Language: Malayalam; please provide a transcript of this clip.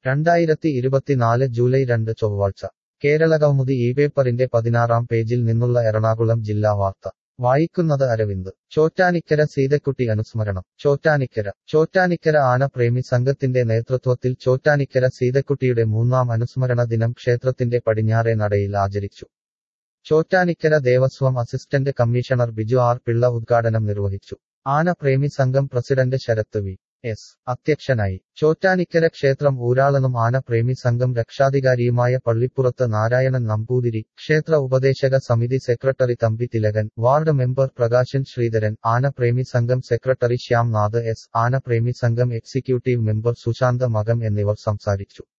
രണ്ടായിരത്തി ഇരുപത്തിനാല് ജൂലൈ രണ്ട് ചൊവ്വാഴ്ച കേരളകൗമുദി ഈ പേപ്പറിന്റെ പതിനാറാം പേജിൽ നിന്നുള്ള എറണാകുളം ജില്ലാ വാർത്ത വായിക്കുന്നത് അരവിന്ദ് ചോറ്റാനിക്കര സീതക്കുട്ടി അനുസ്മരണം ചോറ്റാനിക്കര ചോറ്റാനിക്കര ആനപ്രേമി സംഘത്തിന്റെ നേതൃത്വത്തിൽ ചോറ്റാനിക്കര സീതക്കുട്ടിയുടെ മൂന്നാം അനുസ്മരണ ദിനം ക്ഷേത്രത്തിന്റെ പടിഞ്ഞാറേ നടയിൽ ആചരിച്ചു Chottanikkara Devaswom assistant commissioner Biju R Pillai ഉദ്ഘാടനം നിർവഹിച്ചു ആനപ്രേമി സംഘം പ്രസിഡന്റ് ശരത്ത് വി എസ് അധ്യക്ഷനായി ചോറ്റാനിക്കര ക്ഷേത്രം ഊരാളനും ആനപ്രേമി സംഘം രക്ഷാധികാരിയുമായ പള്ളിപ്പുറത്ത് നാരായണൻ നമ്പൂതിരി ക്ഷേത്ര ഉപദേശക സമിതി secretary Thampi Thilakan ward member Prakashan Sreedharan ആനപ്രേമി സംഘം സെക്രട്ടറി ശ്യാംനാഥ് എസ് ആനപ്രേമി സംഘം എക്സിക്യൂട്ടീവ് മെമ്പർ സുശാന്ത മകം എന്നിവർ സംസാരിച്ചു